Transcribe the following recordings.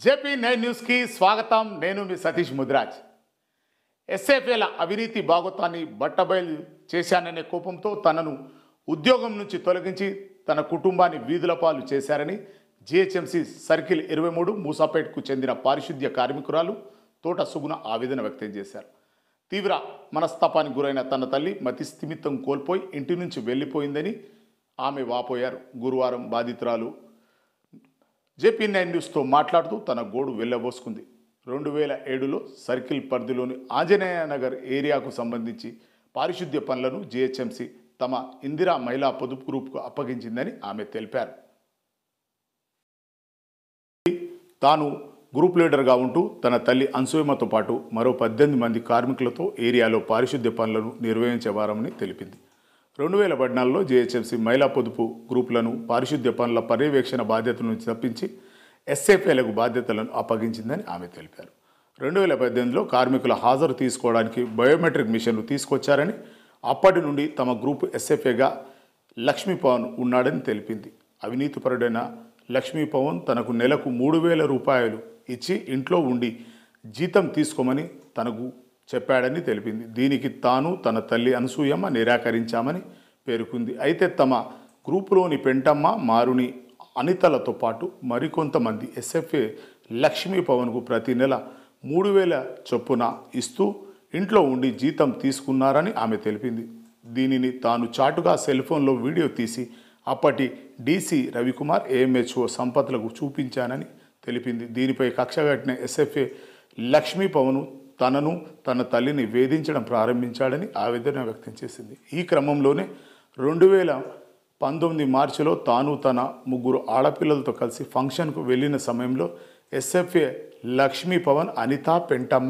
JP nine న్యూస్కి స్వాగతం నేను మీ సతీష్ ముదిరాజ్ ఎస్ఎఫ్ఏల అవినీతి భాగోతాన్ని బట్టబయలు చేశాననే కోపంతో తనను ఉద్యోగం నుంచి తొలగించి తన కుటుంబాన్ని వీధుల పాలు చేశారని జిహెచ్ఎంసీ సర్కిల్ ఇరవై మూడు మూసాపేట్కు చెందిన పారిశుద్ధ్య కార్మికురాలు తోట సుగుణ ఆవేదన వ్యక్తం చేశారు తీవ్ర మనస్తాపానికి గురైన తన తల్లి మతిస్థిమితం కోల్పోయి ఇంటి నుంచి వెళ్ళిపోయిందని ఆమె వాపోయారు గురువారం బాధితురాలు జేపీ నైన్ న్యూస్తో మాట్లాడుతూ తన గోడు వెళ్ళబోసుకుంది రెండు వేల ఏడులో సర్కిల్ పరిధిలోని ఆంజనేయ నగర్ ఏరియాకు సంబంధించి పారిశుద్ధ్య పనులను జిహెచ్ఎంసీ తమ ఇందిరా మహిళా పొదుపు గ్రూప్కు అప్పగించిందని ఆమె తెలిపారు తాను గ్రూప్ లీడర్గా ఉంటూ తన తల్లి అన్సూయమతో పాటు మరో పద్దెనిమిది మంది కార్మికులతో ఏరియాలో పారిశుద్ధ్య పనులను నిర్వహించేవారమని తెలిపింది రెండు వేల పద్నాలుగులో జేహెచ్ఎంసీ మహిళా పొదుపు గ్రూపులను పారిశుద్ధ్య పనుల పర్యవేక్షణ బాధ్యత నుంచి తప్పించి ఎస్ఏఫ్ఏలకు బాధ్యతలను అప్పగించిందని ఆమె తెలిపారు రెండు వేల పద్దెనిమిదిలో కార్మికుల హాజరు తీసుకోవడానికి బయోమెట్రిక్ మిషన్లు తీసుకొచ్చారని అప్పటి నుండి తమ గ్రూపు ఎస్ఎఫ్ఏగా లక్ష్మీ పవన్ ఉన్నాడని తెలిపింది అవినీతిపరుడైన లక్ష్మీ పవన్ తనకు నెలకు మూడు వేల రూపాయలు ఇచ్చి ఇంట్లో ఉండి జీతం తీసుకోమని తనకు చెప్పాడని తెలిపింది దీనికి తాను తన తల్లి అనసూయమ్మ నిరాకరించామని పేర్కొంది అయితే తమ గ్రూపులోని పెంటమ్మ మారుని అనితలతో పాటు మరికొంతమంది ఎస్ఎఫ్ఏ లక్ష్మీ పవన్కు ప్రతి నెల మూడు వేల చొప్పున ఇస్తూ ఇంట్లో ఉండి జీతం తీసుకున్నారని ఆమె తెలిపింది దీనిని తాను చాటుగా సెల్ ఫోన్లో వీడియో తీసి అప్పటి డీసీ రవికుమార్ ఏఎంహెచ్ఓ సంపత్లకు చూపించానని తెలిపింది దీనిపై కక్షగట్టిన ఎస్ఎఫ్ఏ లక్ష్మీ పవను తనను తన తల్లిని వేధించడం ప్రారంభించాడని ఆవేదన వ్యక్తం చేసింది ఈ క్రమంలోనే రెండు వేల పంతొమ్మిది మార్చిలో తాను తన ముగ్గురు ఆడపిల్లలతో కలిసి ఫంక్షన్కు వెళ్ళిన సమయంలో ఎస్ఎఫ్ఏ లక్ష్మీ పవన్ అనిత పెంటమ్మ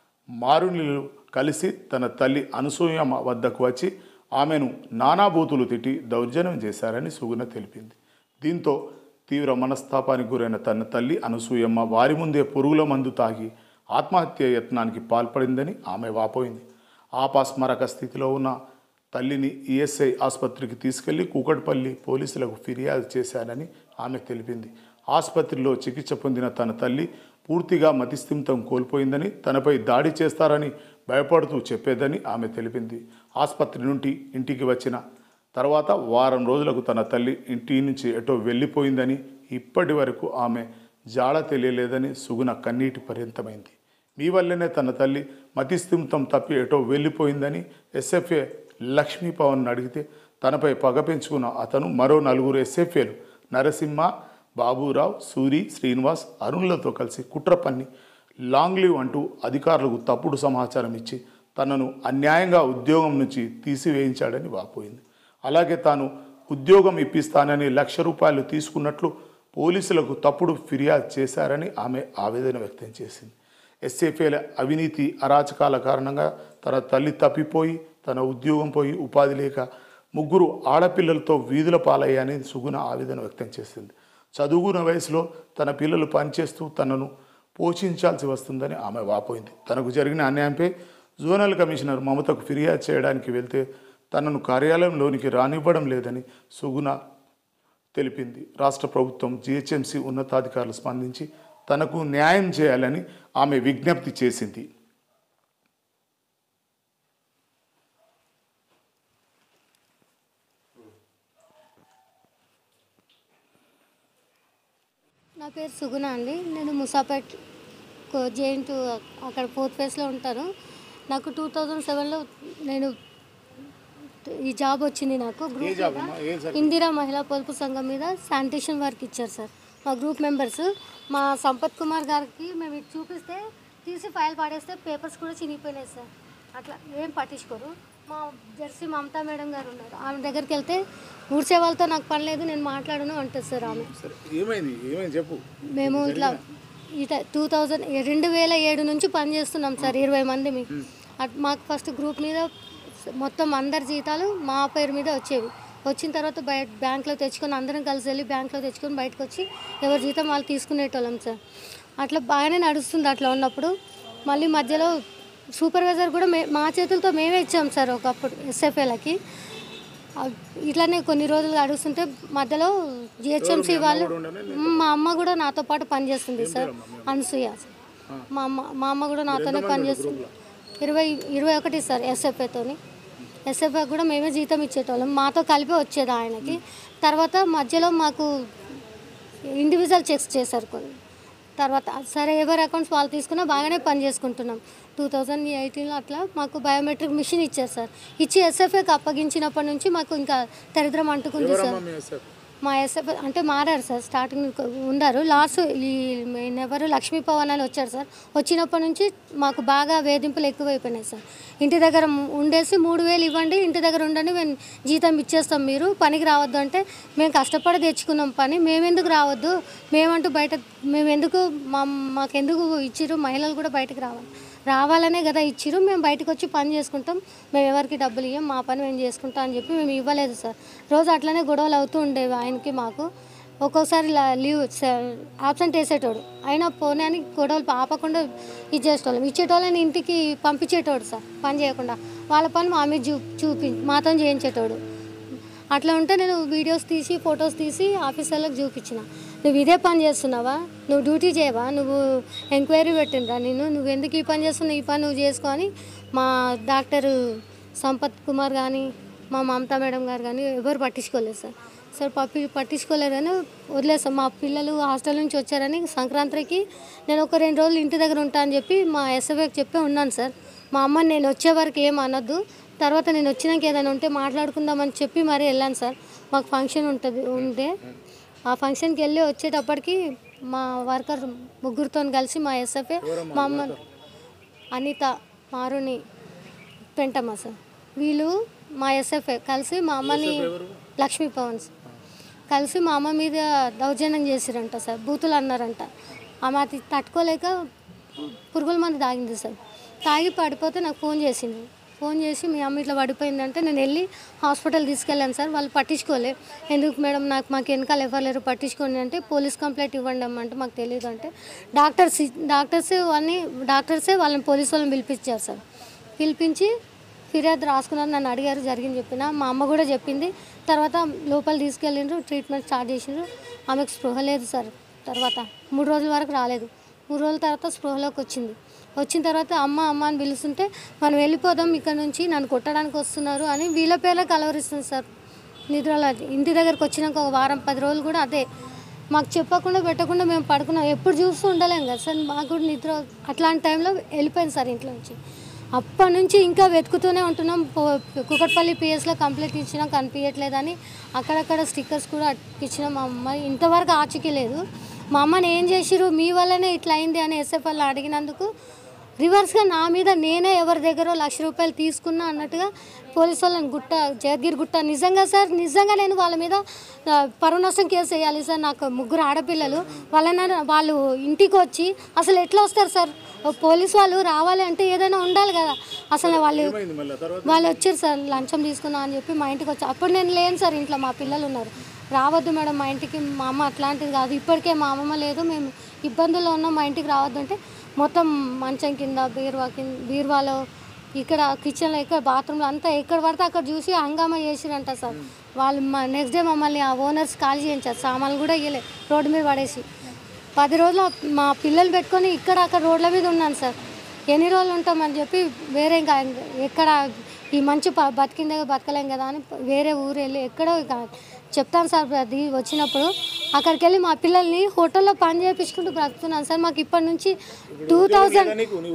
మారునిలు కలిసి తన తల్లి అనసూయమ్మ వద్దకు వచ్చి ఆమెను నానాబూతులు తిట్టి దౌర్జన్యం చేశారని సుగుణ తెలిపింది దీంతో తీవ్ర మనస్తాపానికి గురైన తన తల్లి అనసూయమ్మ వారి ముందే పురుగుల మందు తాగి ఆత్మహత్య యత్నానికి పాల్పడిందని ఆమె వాపోయింది ఆపాస్మరక స్థితిలో ఉన్న తల్లిని ఈఎస్ఐ ఆసుపత్రికి తీసుకెళ్లి కూకట్పల్లి పోలీసులకు ఫిర్యాదు చేశానని ఆమె తెలిపింది ఆసుపత్రిలో చికిత్స పొందిన తన తల్లి పూర్తిగా మతిస్థిమితం కోల్పోయిందని తనపై దాడి చేస్తారని భయపడుతూ చెప్పేదని ఆమె తెలిపింది ఆసుపత్రి నుండి ఇంటికి వచ్చిన తర్వాత వారం రోజులకు తన తల్లి ఇంటి నుంచి ఎటో వెళ్ళిపోయిందని ఇప్పటి వరకు ఆమె జాడ తెలియలేదని సుగుణ కన్నీటి పర్యంతమైంది మీ వల్లనే తన తల్లి మతిస్థిమితం తప్పి ఎటో వెళ్ళిపోయిందని ఎస్ఎఫ్ఏ లక్ష్మీ పవన్ అడిగితే తనపై పగ పెంచుకున్న అతను మరో నలుగురు ఎస్ఎఫ్ఏలు నరసింహ బాబురావు సూరి శ్రీనివాస్ అరుణ్లతో కలిసి కుట్ర పన్ని లాంగ్ లీవ్ అంటూ అధికారులకు తప్పుడు సమాచారం ఇచ్చి తనను అన్యాయంగా ఉద్యోగం నుంచి తీసివేయించాడని వాపోయింది అలాగే తాను ఉద్యోగం ఇప్పిస్తానని లక్ష రూపాయలు తీసుకున్నట్లు పోలీసులకు తప్పుడు ఫిర్యాదు చేశారని ఆమె ఆవేదన వ్యక్తం చేసింది ఎస్ఏఫేల అవినీతి అరాచకాల కారణంగా తన తల్లి తప్పిపోయి తన ఉద్యోగం పోయి ఉపాధి లేక ముగ్గురు ఆడపిల్లలతో వీధుల పాలయ్యాని సుగుణ ఆవేదన వ్యక్తం చేసింది చదువుకున్న వయసులో తన పిల్లలు పనిచేస్తూ తనను పోషించాల్సి వస్తుందని ఆమె వాపోయింది తనకు జరిగిన అన్యాయంపై జోనల్ కమిషనర్ మమతకు ఫిర్యాదు చేయడానికి వెళ్తే తనను కార్యాలయంలోనికి రానివ్వడం లేదని సుగుణ తెలిపింది రాష్ట్ర ప్రభుత్వం జిహెచ్ఎంసీ ఉన్నతాధికారులు స్పందించి తనకు న్యాయం చేయాలని ఆమె విజ్ఞప్తి చేసింది నా పేరు సుగుణ అండి నేను ముసాపేట్ జేఎన్ అక్కడ ఫోర్త్ ఫేస్లో ఉంటాను నాకు టూ థౌజండ్ సెవెన్లో నేను ఈ జాబ్ వచ్చింది నాకు గ్రూప్ ఇందిరా మహిళా పొదుపు సంఘం మీద శానిటేషన్ వర్క్ ఇచ్చారు సార్ మా గ్రూప్ మెంబర్స్ మా సంపత్ కుమార్ గారికి మేము ఇది చూపిస్తే తీసి ఫైల్ పాడేస్తే పేపర్స్ కూడా చినిగిపోయినాయి సార్ అట్లా ఏం పట్టించుకోరు మా జెర్సీ మమతా మేడం గారు ఉన్నారు ఆమె దగ్గరికి వెళ్తే ఊడ్చే వాళ్ళతో నాకు పని లేదు నేను మాట్లాడను అంటుంది సార్ ఆమె సరే ఏమైంది ఏమైంది చెప్పు మేము ఇట్లా ఇట టూ థౌజండ్ రెండు వేల ఏడు నుంచి పనిచేస్తున్నాం సార్ ఇరవై మంది మీ అట్- మాకు ఫస్ట్ గ్రూప్ మీద మొత్తం అందరి జీతాలు మా పేరు మీద వచ్చేవి వచ్చిన తర్వాత బయట బ్యాంక్లో తెచ్చుకొని అందరం కలిసి వెళ్ళి బ్యాంక్లో తెచ్చుకొని బయటకు వచ్చి ఎవరి జీతం వాళ్ళు తీసుకునేటోళ్ళం సార్ అట్లా బాగానే నడుస్తుంది అట్లా ఉన్నప్పుడు మళ్ళీ మధ్యలో సూపర్వైజర్ కూడా మే మా చేతులతో మేమే ఇచ్చాం సార్ ఒకప్పుడు ఎస్ఎఫ్ఏలకి ఆ, ఇట్లానే కొన్ని రోజులు అడుగుతుంటే మధ్యలో జిహెచ్ఎంసీ వాళ్ళు మా అమ్మ కూడా నాతో పాటు పనిచేస్తుంది సార్ అనసూయ మా అమ్మ మా అమ్మ కూడా నాతోనే పనిచేస్తుంది ఇరవై ఇరవై ఒకటి సార్ ఎస్ఎఫ్ఏతోని ఎస్ఎఫ్ఐ కూడా మేమే జీతం ఇచ్చేటోళ్ళం మాతో కలిపి వచ్చేది ఆయనకి తర్వాత మధ్యలో మాకు ఇండివిజువల్ చెక్స్ చేశారు కొన్ని తర్వాత సరే ఎవరి అకౌంట్స్ వాళ్ళు తీసుకున్నా బాగానే పని చేసుకుంటున్నాం టూ థౌజండ్ ఎయిటీన్లో అట్లా మాకు బయోమెట్రిక్ మిషన్ ఇచ్చారు సార్ ఇచ్చి ఎస్ఎఫ్ఏకి అప్పగించినప్పటి నుంచి మాకు ఇంకా దరిద్రం అంటుకుంది సార్ మా ఎస్ఎఫ్ అంటే మారారు సార్ స్టార్టింగ్ ఉండారు లాస్ట్ ఈ మెయిన్ ఎవరు లక్ష్మీ పవన్ అని వచ్చారు సార్ వచ్చినప్పటి నుంచి మాకు బాగా వేధింపులు ఎక్కువైపోయినాయి సార్ ఇంటి దగ్గర ఉండేసి మూడు వేలు ఇవ్వండి ఇంటి దగ్గర ఉండండి మేము జీతం ఇచ్చేస్తాం మీరు పనికి రావద్దు అంటే మేము కష్టపడి తెచ్చుకున్నాం పని మేమెందుకు రావద్దు మేమంటూ బయట మేము ఎందుకు మా మాకెందుకు ఇచ్చిర్రు మహిళలు కూడా బయటకు రావాలి రావాలనే కదా ఇచ్చిర్రు మేము బయటకు వచ్చి పని చేసుకుంటాం మేము ఎవరికి డబ్బులు ఇవ్వం మా పని మేము చేసుకుంటాం అని చెప్పి మేము ఇవ్వలేదు సార్ రోజు అట్లనే గొడవలు అవుతూ ఉండేవి ఆయనకి మాకు ఒక్కొక్కసారి లా- లీవ్ ఆబ్సెంట్ వేసేటోడు అయినా పోనీ అని గొడవలు ఆపకుండా ఇచ్చేటోళ్ళం ఇచ్చేటోళ్ళని ఇంటికి పంపించేటోడు సార్ పని చేయకుండా వాళ్ళ పని మా మీద చూ చూపి మాతో చేయించేటోడు అట్లా ఉంటే నేను వీడియోస్ తీసి ఫొటోస్ తీసి ఆఫీసర్లకు చూపించిన నువ్వు ఇదే పని చేస్తున్నావా నువ్వు డ్యూటీ చేయవా నువ్వు ఎంక్వైరీ పెట్టినరా నేను నువ్వు ఎందుకు ఈ పని చేస్తున్నావు ఈ పని నువ్వు చేసుకో అని మా డాక్టర్ సంపత్ కుమార్ కానీ మా మమతా మేడం గారు కానీ ఎవరు పట్టించుకోలేదు సార్ సార్ పప్పి పట్టించుకోలేదని వదిలేసాం మా పిల్లలు హాస్టల్ నుంచి వచ్చారని సంక్రాంతికి నేను ఒక రెండు రోజులు ఇంటి దగ్గర ఉంటా అని చెప్పి మా ఎస్ఎఫ్ఐకి చెప్పి ఉన్నాను సార్ మా అమ్మని నేను వచ్చే వరకు ఏం అనొద్దు తర్వాత నేను వచ్చినాక ఏదైనా ఉంటే మాట్లాడుకుందామని చెప్పి మరీ వెళ్ళాను సార్ మాకు ఫంక్షన్ ఉంటుంది ఉంటే ఆ ఫంక్షన్కి వెళ్ళి వచ్చేటప్పటికి మా వర్కర్ ముగ్గురితో కలిసి మా ఎస్ఎఫ్ఏ మా అమ్మ అనిత మారుని పెంటమ్మ సార్ వీళ్ళు మా ఎస్ఎఫ్ఏ కలిసి మా అమ్మని లక్ష్మీ పవన్ సార్ కలిసి మా అమ్మ మీద దౌర్జన్యం చేసిరంట సార్ బూతులు అన్నారంట ఆమె అది తట్టుకోలేక పురుగుల మందు తాగింది సార్ తాగి పడిపోతే నాకు ఫోన్ చేసింది ఫోన్ చేసి మీ అమ్మ ఇట్లా పడిపోయిందంటే నేను వెళ్ళి హాస్పిటల్ తీసుకెళ్ళాను సార్ వాళ్ళు పట్టించుకోలే ఎందుకు మేడం నాకు మాకు వెనకాల ఎవరు లేరు పట్టించుకోండి అంటే పోలీస్ కంప్లైంట్ ఇవ్వండి అమ్మ అంటే మాకు తెలియదు అంటే డాక్టర్స్ డాక్టర్స్ వాళ్ళని డాక్టర్సే వాళ్ళని పోలీస్ వాళ్ళని పిలిపించారు సార్ పిలిపించి ఫిర్యాదు రాసుకున్నారు నన్ను అడిగారు జరిగింది చెప్పిన మా అమ్మ కూడా చెప్పింది తర్వాత లోపల తీసుకెళ్ళిండ్రు ట్రీట్మెంట్ స్టార్ట్ చేసిండ్రు ఆమెకు స్పృహ లేదు సార్ తర్వాత మూడు రోజుల వరకు రాలేదు మూడు రోజుల తర్వాత స్పృహలోకి వచ్చింది వచ్చిన తర్వాత అమ్మ అమ్మ అని పిలుస్తుంటే మనం వెళ్ళిపోదాం ఇక్కడ నుంచి నన్ను కొట్టడానికి వస్తున్నారు అని వీళ్ళ పేర్లే కలవరిస్తుంది సార్ నిద్రలో ఇంటి దగ్గరకు వచ్చినాక ఒక వారం పది రోజులు కూడా అదే మాకు చెప్పకుండా పెట్టకుండా మేము పడుకున్నాం ఎప్పుడు చూస్తూ ఉండలేం కదా సార్ మాకు కూడా నిద్ర అట్లాంటి టైంలో వెళ్ళిపోయింది సార్ ఇంట్లో నుంచి అప్పటి నుంచి ఇంకా వెతుకుతూనే ఉంటున్నాం పో- కుకట్పల్లి పిఎస్లో కంప్లైంట్ ఇచ్చినా కనిపించట్లేదని అక్కడక్కడ స్టిక్కర్స్ కూడా అతికిచ్చినాం మా అమ్మ ఇంతవరకు ఆచూకీ లేదు మా అమ్మని ఏం చేసిరు మీ వల్లనే ఇట్లా అయింది అని ఎస్ఎఫ్ఎల్ అడిగినందుకు రివర్స్గా నా మీద నేనే ఎవరి దగ్గర లక్ష రూపాయలు తీసుకున్నా అన్నట్టుగా పోలీసు వాళ్ళని గుట్ట జగద్గిరి గుట్ట నిజంగా సార్ నిజంగా నేను వాళ్ళ మీద ఆ, పరువు నష్టం కేసు వేయాలి సార్ నాకు ముగ్గురు ఆడపిల్లలు వాళ్ళని వాళ్ళు ఇంటికి వచ్చి అసలు ఎట్లా వస్తారు సార్ ఓ పోలీసు వాళ్ళు రావాలి అంటే ఏదైనా ఉండాలి కదా అసలు వాళ్ళు వాళ్ళు వచ్చారు సార్ లంచం తీసుకున్నా అని చెప్పి మా ఇంటికి వచ్చి అప్పుడు నేను లేను సార్ ఇంట్లో మా పిల్లలు ఉన్నారు రావద్దు మేడం మా ఇంటికి మా అమ్మ అట్లాంటిది కాదు ఇప్పటికే మా అమ్మమ్మ లేదు మేము ఇబ్బందుల్లో ఉన్నాం మా ఇంటికి రావద్దు అంటే మొత్తం మంచం కింద బీరువా కింద బీరువాలో ఇక్కడ కిచెన్లో ఇక్కడ బాత్రూంలో అంతా ఎక్కడ పడితే అక్కడ చూసి హంగామా చేసిరంట సార్ వాళ్ళు మా నెక్స్ట్ డే మమ్మల్ని ఆ ఓనర్స్ కాల్ చేయించారు సామాన్లు కూడా ఇవ్వలే రోడ్డు మీద పడేసి పది రోజులు మా పిల్లలు పెట్టుకొని ఇక్కడ అక్కడ రోడ్ల మీద ఉన్నాను సార్ ఎన్ని రోజులు ఉంటామని చెప్పి వేరే ఇంకా ఎక్కడ ఈ మంచి ప- బతికిందే బతకలేం కదా అని వేరే ఊరు వెళ్ళి ఎక్కడో ఇక చెప్తాను సార్ అది వచ్చినప్పుడు అక్కడికి వెళ్ళి మా పిల్లల్ని హోటల్లో పని చేయించుకుంటూ బ్రతుకుతున్నాను సార్ మాకు ఇప్పటి నుంచి టూ థౌజండ్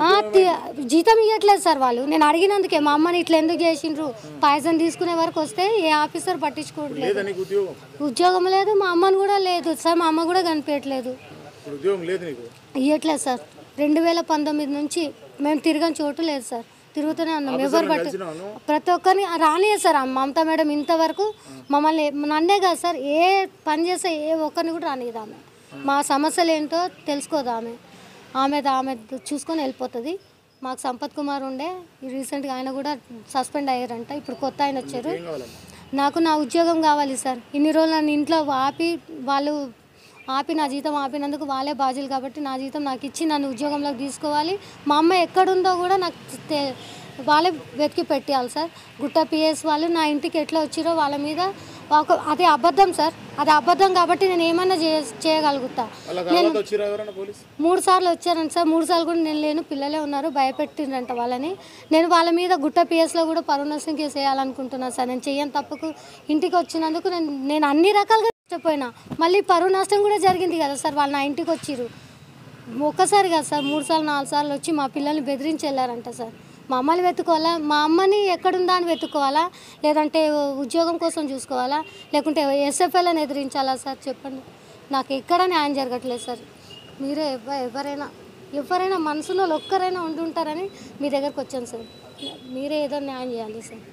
జీతం ఇవ్వట్లేదు సార్ వాళ్ళు నేను అడిగినందుకే మా అమ్మని ఇట్లా ఎందుకు చేసిండ్రు పాయసం తీసుకునే వరకు వస్తే ఏ ఆఫీసర్ పట్టించుకోవట్లేదు లేదా నీకు ఉద్యోగం ఉద్యోగం లేదు మా అమ్మని కూడా లేదు సార్ మా అమ్మ కూడా కనిపించట్లేదు ఇప్పుడు ఉద్యోగం లేదు నీకు ఇవ్వట్లేదు సార్ రెండు వేల పంతొమ్మిది నుంచి మేము తిరగని చోటు లేదు సార్ తిరుగుతూనే ఉన్నాం ఎవరు బట్టి కలిసినావా ప్రతి ఒక్కరిని రానియే సార్ ఆ మమతా మేడం ఇంతవరకు మమ్మల్ని నన్నే కాదు సార్ ఏ పని చేసే ఏ ఒక్కరిని కూడా రానియదు ఆమె మా సమస్యలు ఏంటో తెలుసుకోదు ఆమె ఆమె ఆమె చూసుకొని వెళ్ళిపోతుంది మాకు సంపత్ కుమార్ ఉండే రీసెంట్గా ఆయన కూడా సస్పెండ్ అయ్యారంట ఇప్పుడు కొత్త ఆయన వచ్చారు ఏం కావాలమ్మా నాకు నా ఉద్యోగం కావాలి సార్ ఇన్ని రోజులు నన్ను ఇంట్లో ఆపి వాళ్ళు ఆపి నా జీతం ఆపినందుకు వాళ్ళే బాధ్యులు కాబట్టి నా జీతం నాకు ఇచ్చి నన్ను ఉద్యోగంలోకి తీసుకోవాలి మా అమ్మ ఎక్కడుందో కూడా నాకు తె- వాళ్ళే వెతికి పెట్టాలి సార్ గుట్ట పిఎస్ వాళ్ళు నా ఇంటికి ఎట్లా వచ్చిరో వాళ్ళ మీద ఒక అది అబద్ధం సార్ అది అబద్ధం కాబట్టి నేను ఏమన్నా చే చేయగలుగుతా నేను మూడు సార్లు వచ్చారంట సార్ మూడు సార్లు కూడా నేను లేను పిల్లలే ఉన్నారు భయపెట్టిండ్రంట వాళ్ళని నేను వాళ్ళ మీద గుట్ట పిఎస్లో కూడా పరువు నష్టం కేసు వేయాలనుకుంటున్నాను సార్ నేను చెయ్యని తప్పకు ఇంటికి వచ్చినందుకు నేను నేను అన్ని రకాలుగా నష్టపోయినా మళ్ళీ పరువు నష్టం కూడా జరిగింది కదా సార్ వాళ్ళు నా ఇంటికి వచ్చిర్రు ఒక్కసారి కాదు సార్ మూడు సార్లు నాలుగు సార్లు వచ్చి మా పిల్లల్ని బెదిరించి వెళ్ళారంట సార్ మా అమ్మని వెతుకోవాలా మా అమ్మని ఎక్కడుందా అని వెతుక్కోవాలా లేదంటే ఉద్యోగం కోసం చూసుకోవాలా లేకుంటే ఎస్ఎఫ్ఎల్ని ఎదిరించాలా సార్ చెప్పండి నాకు ఎక్కడ న్యాయం జరగట్లేదు సార్ మీరే ఎవ ఎవరైనా ఎవరైనా మనసులో ఒక్కరైనా ఉండుంటారని మీ దగ్గరకు వచ్చాను సార్ మీరే ఏదో న్యాయం చేయాలి సార్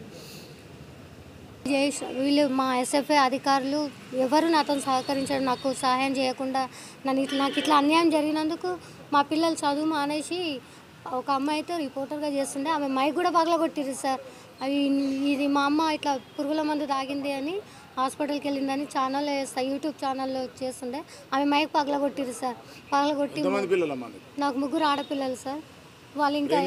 జయేష్ వీళ్ళు మా ఎస్ఎఫ్ఐ అధికారులు ఎవరు నాతో సహకరించారు నాకు సహాయం చేయకుండా నన్ను ఇట్లా నాకు ఇట్లా అన్యాయం జరిగినందుకు మా పిల్లలు చదువు మానేసి ఒక అమ్మాయి అయితే రిపోర్టర్గా చేస్తుండే ఆమె మైక్ కూడా పగలగొట్టిరు సార్ అవి ఇది మా అమ్మ ఇట్లా పురుగుల మందు తాగింది అని హాస్పిటల్కి వెళ్ళిందని ఛానల్ వేస్తా యూట్యూబ్ ఛానల్లో చేస్తుండే ఆమె మైక్ పగలగొట్టిరు సార్ పగలగొట్టి నాకు ముగ్గురు ఆడపిల్లలు సార్ వాళ్ళు ఇంకా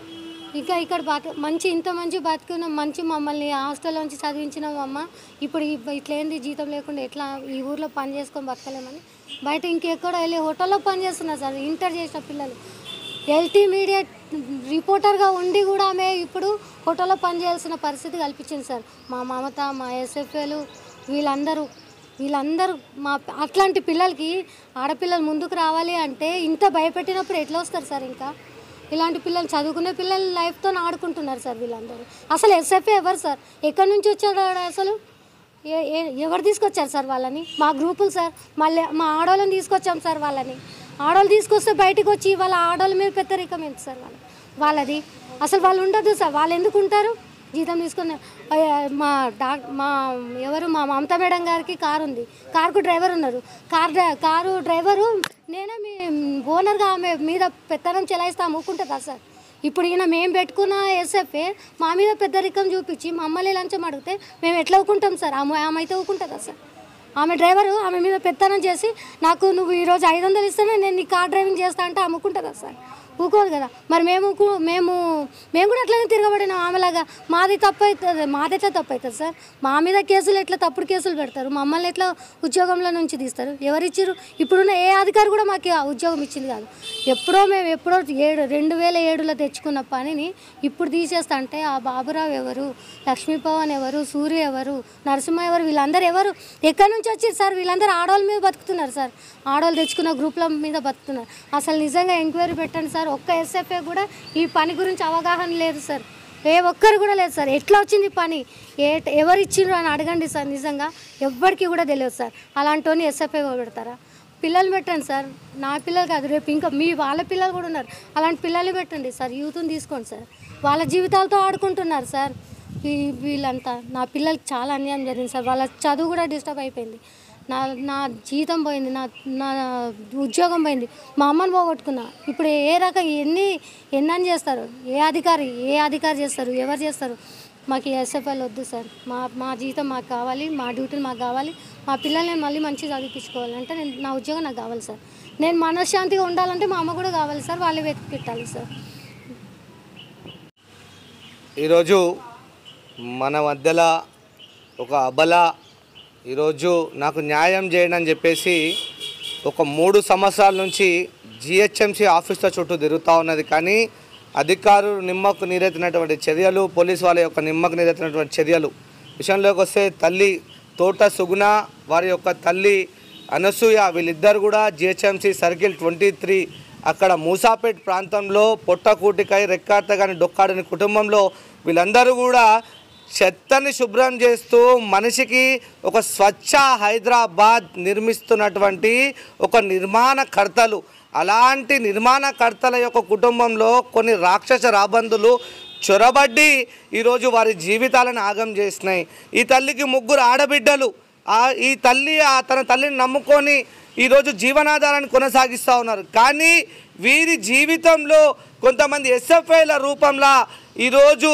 ఇంకా ఇక్కడ బత మంచి ఇంత మంచి బతుకున్న మంచి మమ్మల్ని హాస్టల్ నుంచి చదివించిన అమ్మ ఇప్పుడు ఇ- ఇట్లా ఏంది జీతం లేకుండా ఎట్లా ఈ ఊర్లో పని చేసుకొని బతకలేమని బయట ఇంకెక్కడ వెళ్ళి హోటల్లో పని చేస్తున్నారు సార్ ఇంటర్ చేసిన పిల్లలు ఎల్టీ మీడియా రిపోర్టర్గా ఉండి కూడా ఆమె ఇప్పుడు హోటల్లో పని చేయాల్సిన పరిస్థితి కల్పించింది సార్ మా మమత మా ఎస్ఎఫ్ఏలు వీళ్ళందరూ వీళ్ళందరూ మా అట్లాంటి పిల్లలకి ఆడపిల్లలు ముందుకు రావాలి అంటే ఇంత భయపెట్టినప్పుడు ఎట్లా వస్తారు సార్ ఇంకా ఇలాంటి పిల్లలు చదువుకునే పిల్లలు లైఫ్తో ఆడుకుంటున్నారు సార్ వీళ్ళందరూ అసలు ఎస్ఎఫ్ఏ ఎవరు సార్ ఎక్కడి నుంచి వచ్చాడు ఆడ అసలు ఏ- ఏ- ఎవరు తీసుకొచ్చారు సార్ వాళ్ళని మా గ్రూపులు సార్ మళ్ళీ మా ఆడవాళ్ళని తీసుకొచ్చాం సార్ వాళ్ళని ఆడవాళ్ళు తీసుకొస్తే బయటకు వచ్చి వాళ్ళ ఆడవాళ్ళ మీద పెద్దరికం ఏంటి సార్ వాళ్ళు వాళ్ళది అసలు వాళ్ళు ఉండదు సార్ వాళ్ళు ఎందుకు ఉంటారు జీతం తీసుకుని అయ్య, మా డాక్ మా ఎవరు మా మమతా మేడం గారికి కారు ఉంది కారుకు డ్రైవర్ ఉన్నారు కార్ డ్రై కారు డ్రైవరు నేనే మీ ఓనర్గా ఆమె మీద పెత్తనం చెలాయిస్తా అమ్ముకుంటుందా సార్ ఇప్పుడు ఈయన మేము పెట్టుకున్న ఎస్ఎఫ్ఏ మా మీద పెద్ద రికం చూపించి మమ్మల్ని లంచం అడిగితే మేము ఎట్లా ఊకుంటాం సార్ ఆమె ఆమె అయితే ఊకుంటుందా సార్ ఆమె డ్రైవరు ఆమె మీద పెత్తనం చేసి నాకు నువ్వు ఈరోజు ఐదు వందలు ఇస్తేనే నేను నీ కార్ డ్రైవింగ్ చేస్తా అంటే అమ్ముకుంటుందా సార్ ఊకోదు కదా మరి మేము కు- మేము మేము కూడా అట్లనే తిరగబడినాం ఆమెలాగా మాది తప్పు అవుతుంది మాది ఎట్లా తప్పు అవుతుంది సార్ మా మీద కేసులు ఎట్లా తప్పుడు కేసులు పెడతారు మమ్మల్ని ఎట్లా ఉద్యోగంలో నుంచి తీస్తారు ఎవరిచ్చారు ఇప్పుడున్న ఏ అధికారి కూడా మాకు ఆ ఉద్యోగం ఇచ్చింది కాదు ఎప్పుడో మేము ఎప్పుడో ఏడు రెండు వేల ఏడులో తెచ్చుకున్న పనిని ఇప్పుడు తీసేస్తా అంటే ఆ బాబురావు ఎవరు లక్ష్మీపవన్ ఎవరు సూర్య ఎవరు నరసింహ ఎవరు వీళ్ళందరూ ఎవరు ఎక్కడి నుంచి వచ్చారు సార్ వీళ్ళందరూ ఆడవాళ్ళ మీద బతుకుతున్నారు సార్ ఆడవాళ్ళు తెచ్చుకున్న గ్రూప్ల మీద బతుకుతున్నారు అసలు నిజంగా ఎంక్వైరీ పెట్టండి సార్ ఒక్క ఎస్ఎఫ్ఏ కూడా ఈ పని గురించి అవగాహన లేదు సార్ ఏ ఒక్కరు కూడా లేదు సార్ ఎట్లా వచ్చింది ఈ పని ఏ ఎవరు ఇచ్చిండ్రు అని అడగండి సార్ నిజంగా ఎవ్వరికి కూడా తెలియదు సార్ అలాంటి ఎస్ఎఫ్ఐ పెడతారా పిల్లలు పెట్టండి సార్ నా పిల్లలు కాదు రేపు ఇంకా మీ వాళ్ళ పిల్లలు కూడా ఉన్నారు అలాంటి పిల్లలు పెట్టండి సార్ యూత్ని తీసుకోండి సార్ వాళ్ళ జీవితాలతో ఆడుకుంటున్నారు సార్ వీ- వీళ్ళంతా నా పిల్లలకి చాలా అన్యాయం జరిగింది సార్ వాళ్ళ చదువు కూడా డిస్టర్బ్ అయిపోయింది నా నా జీతం పోయింది నా నా ఉద్యోగం పోయింది మా అమ్మని పోగొట్టుకున్నా ఇప్పుడు ఏ రకం ఎన్ని ఎన్నని చేస్తారు ఏ అధికారి ఏ అధికారి చేస్తారు ఎవరు చేస్తారు మాకు ఎస్ఎఫ్ఎల్ వద్దు సార్ మా మా జీతం మాకు కావాలి మా డ్యూటీలు మాకు కావాలి మా పిల్లల్ని మళ్ళీ మంచిగా చదివించుకోవాలంటే నేను నా ఉద్యోగం నాకు కావాలి సార్ నేను మనశ్శాంతిగా ఉండాలంటే మా అమ్మ కూడా కావాలి సార్ వాళ్ళు వెతికి పెట్టాలి సార్ ఈరోజు మన మధ్యలో ఒక అబల ఈరోజు నాకు న్యాయం చేయండి అని చెప్పేసి ఒక మూడు సంవత్సరాల నుంచి జిహెచ్ఎంసీ ఆఫీసుల చుట్టూ తిరుగుతూ ఉన్నది కానీ అధికారులు నిమ్మకు నీరెత్తినటువంటి చర్యలు పోలీసు వాళ్ళ యొక్క నిమ్మకు నీరెత్తినటువంటి చర్యలు విషయంలోకి వస్తే తల్లి తోట సుగుణ వారి యొక్క తల్లి అనసూయ వీళ్ళిద్దరు కూడా జిహెచ్ఎంసీ సర్కిల్ ట్వంటీ త్రీ అక్కడ మూసాపేట్ ప్రాంతంలో పొట్టకూటికై రెక్కార్త కానీ డొక్కాడని కుటుంబంలో వీళ్ళందరూ కూడా చెత్తని శుభ్రం చేస్తూ మనిషికి ఒక స్వచ్ఛ హైదరాబాద్ నిర్మిస్తున్నటువంటి ఒక నిర్మాణకర్తలు అలాంటి నిర్మాణకర్తల యొక్క కుటుంబంలో కొన్ని రాక్షస రాబందులు చొరబడ్డి ఈరోజు వారి జీవితాలను ఆగం చేసినాయి ఈ తల్లికి ముగ్గురు ఆడబిడ్డలు ఆ ఈ తల్లి ఆ తన తల్లిని నమ్ముకొని ఈరోజు జీవనాధారాన్ని కొనసాగిస్తూ ఉన్నారు కానీ వీరి జీవితంలో కొంతమంది ఎస్ఎఫ్ఐల రూపంలో ఈరోజు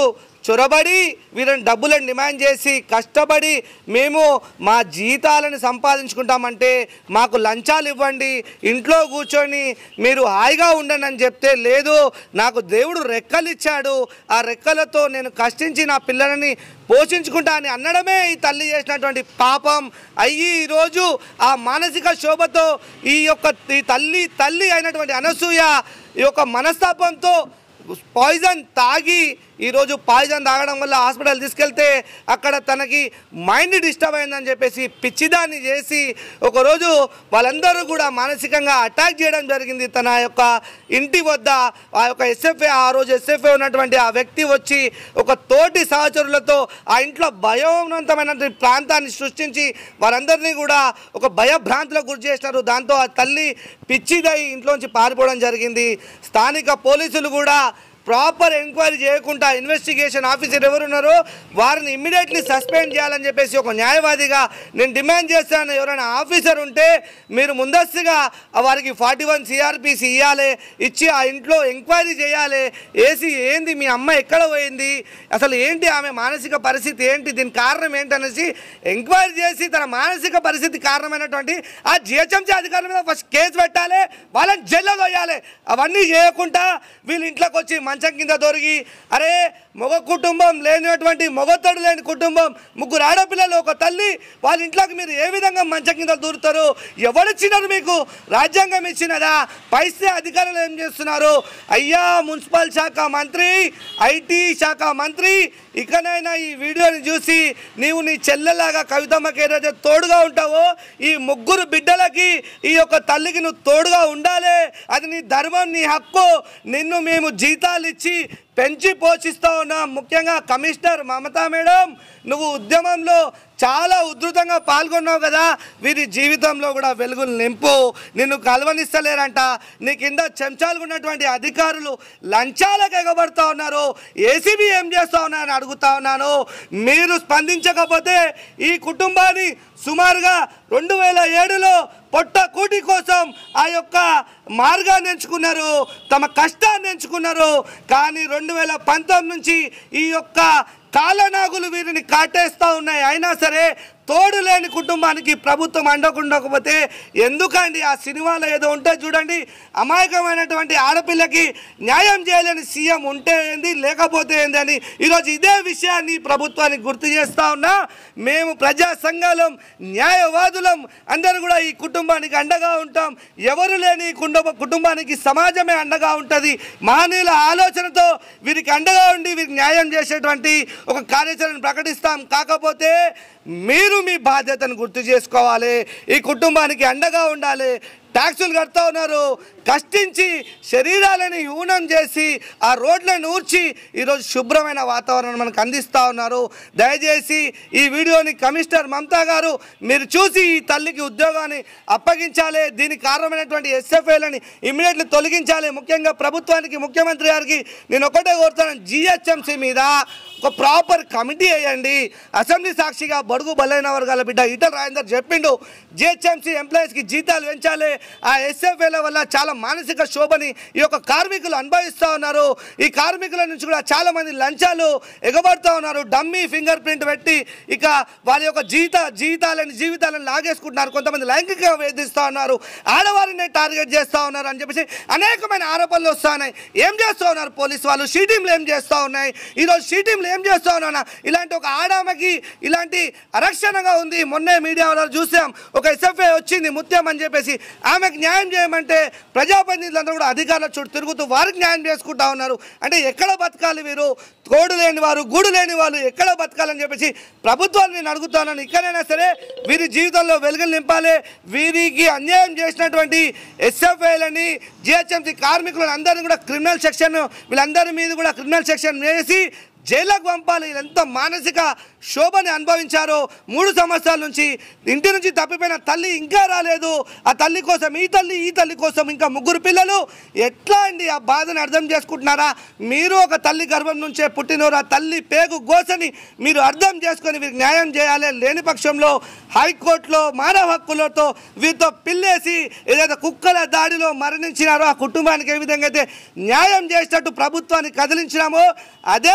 చొరబడి వీళ్ళని డబ్బులను డిమాండ్ చేసి కష్టపడి మేము మా జీతాలను సంపాదించుకుంటామంటే మాకు లంచాలు ఇవ్వండి ఇంట్లో కూర్చొని మీరు హాయిగా ఉండండి అని చెప్తే లేదు నాకు దేవుడు రెక్కలు ఇచ్చాడు ఆ రెక్కలతో నేను కష్టించి నా పిల్లలని పోషించుకుంటా అని అనడమే ఈ తల్లి చేసినటువంటి పాపం అయ్యి ఈరోజు ఆ మానసిక శోభతో ఈ యొక్క ఈ తల్లి తల్లి అయినటువంటి అనసూయ ఈ యొక్క మనస్తాపంతో పాయిజన్ తాగి ఈరోజు పాయిజన్ తాగడం వల్ల హాస్పిటల్ తీసుకెళ్తే అక్కడ తనకి మైండ్ డిస్టర్బ్ అయిందని చెప్పేసి పిచ్చిదాన్ని చేసి ఒకరోజు వాళ్ళందరూ కూడా మానసికంగా అటాక్ చేయడం జరిగింది తన యొక్క ఇంటి వద్ద ఆ యొక్క ఎస్ఎఫ్ఏ ఆ రోజు ఎస్ఎఫ్ఏ ఉన్నటువంటి ఆ వ్యక్తి వచ్చి ఒక తోటి సహచరులతో ఆ ఇంట్లో భయవంతమైనటువంటి ప్రాంతాన్ని సృష్టించి వారందరినీ కూడా ఒక భయభ్రాంతులకు గురి చేసినారు దాంతో ఆ తల్లి పిచ్చిదై ఇంట్లోంచి పారిపోవడం జరిగింది స్థానిక పోలీసులు కూడా ప్రాపర్ ఎంక్వైరీ చేయకుండా ఇన్వెస్టిగేషన్ ఆఫీసర్ ఎవరున్నారో వారిని ఇమ్మీడియట్లీ సస్పెండ్ చేయాలని చెప్పేసి ఒక న్యాయవాదిగా నేను డిమాండ్ చేస్తాను ఎవరైనా ఆఫీసర్ ఉంటే మీరు ముందస్తుగా వారికి ఫార్టీ వన్ సిఆర్పిసి ఇవ్వాలి ఇచ్చి ఆ ఇంట్లో ఎంక్వైరీ చేయాలి ఏసీ ఏంది మీ అమ్మ ఎక్కడ పోయింది అసలు ఏంటి ఆమె మానసిక పరిస్థితి ఏంటి దీని కారణం ఏంటనేసి ఎంక్వైరీ చేసి తన మానసిక పరిస్థితి కారణమైనటువంటి ఆ జిహెచ్ఎంసీ అధికారుల మీద ఫస్ట్ కేసు పెట్టాలి వాళ్ళని జైల్లో తోయాలి అవన్నీ చేయకుండా వీళ్ళ ఇంట్లోకి వచ్చి మంచం కింద దొరికి అరే మగ కుటుంబం లేనటువంటి మొగతడు లేని కుటుంబం ముగ్గురు ఆడపిల్లలు ఒక తల్లి వాళ్ళ ఇంట్లోకి మీరు ఏ విధంగా మంచం కింద దూరుతారు ఎవరిచ్చినారు మీకు రాజ్యాంగం ఇచ్చినదా పైసే అధికారులు ఏం చేస్తున్నారు అయ్యా మున్సిపల్ శాఖ మంత్రి ఐటీ శాఖ మంత్రి ఇకనైనా ఈ వీడియోని చూసి నీవు నీ చెల్లెలాగా కవితమ్మకి ఏదైతే తోడుగా ఉంటావో ఈ ముగ్గురు బిడ్డలకి ఈ యొక్క తల్లికి నువ్వు తోడుగా ఉండాలి అది నీ ధర్మం నీ హక్కు నిన్ను మేము జీతాలు ఇచ్చి పెంచి పోషిస్తూ ఉన్నాం ముఖ్యంగా కమిషనర్ మమతా మేడం నువ్వు ఉద్యమంలో చాలా ఉధృతంగా పాల్గొన్నావు కదా వీరి జీవితంలో కూడా వెలుగులు నింపు నిన్ను కలవనిస్తలేరంట నీ కింద చెంచాలు ఉన్నటువంటి అధికారులు లంచాలకు ఎగబడుతూ ఉన్నారు ఏసీబీ ఏం చేస్తా ఉన్నారని అడుగుతా ఉన్నాను మీరు స్పందించకపోతే ఈ కుటుంబాన్ని సుమారుగా రెండు వేల ఏడులో పొట్ట కూటి కోసం ఆ యొక్క మార్గాన్ని ఎంచుకున్నారు తమ కష్టాన్ని ఎంచుకున్నారు కానీ రెండు వేల పంతొమ్మిది నుంచి ఈ యొక్క కాలనాగులు వీరిని కాటేస్తూ ఉన్నాయి అయినా సరే తోడు లేని కుటుంబానికి ప్రభుత్వం అండకుండకపోతే ఎందుకండి ఆ సినిమాలో ఏదో ఉంటే చూడండి అమాయకమైనటువంటి ఆడపిల్లకి న్యాయం చేయలేని సీఎం ఉంటే ఏంది లేకపోతే ఏంది అని ఈరోజు ఇదే విషయాన్ని ప్రభుత్వానికి గుర్తు చేస్తా ఉన్నా మేము ప్రజా సంఘాలం న్యాయవాదులం అందరూ కూడా ఈ కుటుంబానికి అండగా ఉంటాం ఎవరు లేని కుటుంబ కుటుంబానికి సమాజమే అండగా ఉంటుంది మహనీయుల ఆలోచనతో వీరికి అండగా ఉండి వీరికి న్యాయం చేసేటువంటి ఒక కార్యాచరణ ప్రకటిస్తాం కాకపోతే మీరు మీ బాధ్యతను గుర్తు చేసుకోవాలి ఈ కుటుంబానికి అండగా ఉండాలి ట్యాక్సులు కడతా ఉన్నారు కష్టించి శరీరాలని ఊనం చేసి ఆ రోడ్లను ఊర్చి ఈరోజు శుభ్రమైన వాతావరణం మనకు అందిస్తూ ఉన్నారు దయచేసి ఈ వీడియోని కమిషనర్ మమతా గారు మీరు చూసి ఈ తల్లికి ఉద్యోగాన్ని అప్పగించాలి దీనికి కారణమైనటువంటి ఎస్ఎఫ్ఐలని ఇమ్మీడియట్లీ తొలగించాలి ముఖ్యంగా ప్రభుత్వానికి ముఖ్యమంత్రి గారికి నేను ఒకటే కోరుతాను జిహెచ్ఎంసీ మీద ఒక ప్రాపర్ కమిటీ వేయండి అసెంబ్లీ సాక్షిగా బడుగు బలైన వర్గాల బిడ్డ ఈటల రాజేందర్ చెప్పిండు జిహెచ్ఎంసీ ఎంప్లాయీస్కి జీతాలు పెంచాలి ఆ ఎస్ఎఫ్ఏల వల్ల చాలా మానసిక శోభని ఈ యొక్క కార్మికులు అనుభవిస్తూ ఉన్నారు ఈ కార్మికుల నుంచి కూడా చాలా మంది లంచాలు ఎగబడుతూ ఉన్నారు డమ్మీ ఫింగర్ ప్రింట్ పెట్టి ఇక వారి యొక్క జీవిత జీవితాలని జీవితాలను లాగేసుకుంటున్నారు కొంతమంది లైంగికంగా వేధిస్తూ ఉన్నారు ఆడవారిని టార్గెట్ చేస్తూ ఉన్నారు అని చెప్పేసి అనేకమైన ఆరోపణలు వస్తూ ఉన్నాయి ఏం చేస్తూ ఉన్నారు పోలీస్ వాళ్ళు షీ టీంలు ఏం చేస్తూ ఉన్నాయి ఈరోజు షీ టీంలు ఏం చేస్తూ ఉన్నా ఇలాంటి ఒక ఆడామకి ఇలాంటి అరక్షణగా ఉంది మొన్నే మీడియా వాళ్ళు చూసాం ఒక ఎస్ఎఫ్ఐ వచ్చింది ముత్యం అని చెప్పేసి ఆమెకు న్యాయం చేయమంటే ప్రజాప్రతినిధులందరూ కూడా అధికారుల చుట్టూ తిరుగుతూ వారికి న్యాయం చేసుకుంటా ఉన్నారు అంటే ఎక్కడ బతకాలి వీరు తోడు లేని వారు గూడు లేని వాళ్ళు ఎక్కడ బతకాలని చెప్పేసి ప్రభుత్వాన్ని నేను అడుగుతాను ఇక్కడైనా సరే వీరి జీవితంలో వెలుగులు నింపాలి వీరికి అన్యాయం చేసినటువంటి ఎస్ఎఫ్ఐలని జిహెచ్ఎంసీ కార్మికులను అందరినీ కూడా క్రిమినల్ సెక్షన్ వీళ్ళందరి మీద కూడా క్రిమినల్ సెక్షన్ వేసి జైలుకు పంపాలి ఎంత మానసిక శోభని అనుభవించారో మూడు సంవత్సరాల నుంచి ఇంటి నుంచి తప్పిపోయిన తల్లి ఇంకా రాలేదు ఆ తల్లి కోసం ఈ తల్లి ఈ తల్లి కోసం ఇంకా ముగ్గురు పిల్లలు ఎట్లా అండి ఆ బాధను అర్థం చేసుకుంటున్నారా మీరు ఒక తల్లి గర్భం నుంచే పుట్టినోరు ఆ తల్లి పేగు గోసని మీరు అర్థం చేసుకొని వీరికి న్యాయం చేయాలి లేని పక్షంలో హైకోర్టులో మానవ హక్కులతో వీరితో పిల్లేసి ఏదైతే కుక్కల దాడిలో మరణించినారో ఆ కుటుంబానికి ఏ విధంగా అయితే న్యాయం చేసినట్టు ప్రభుత్వాన్ని కదిలించినామో అదే విధంగా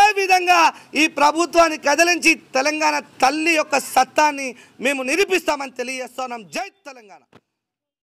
ఖచ్చితంగా ఈ ప్రభుత్వాన్ని కదిలించి తెలంగాణ తల్లి యొక్క సత్తాన్ని మేము నిరూపిస్తామని తెలియజేస్తున్నాం జై తెలంగాణ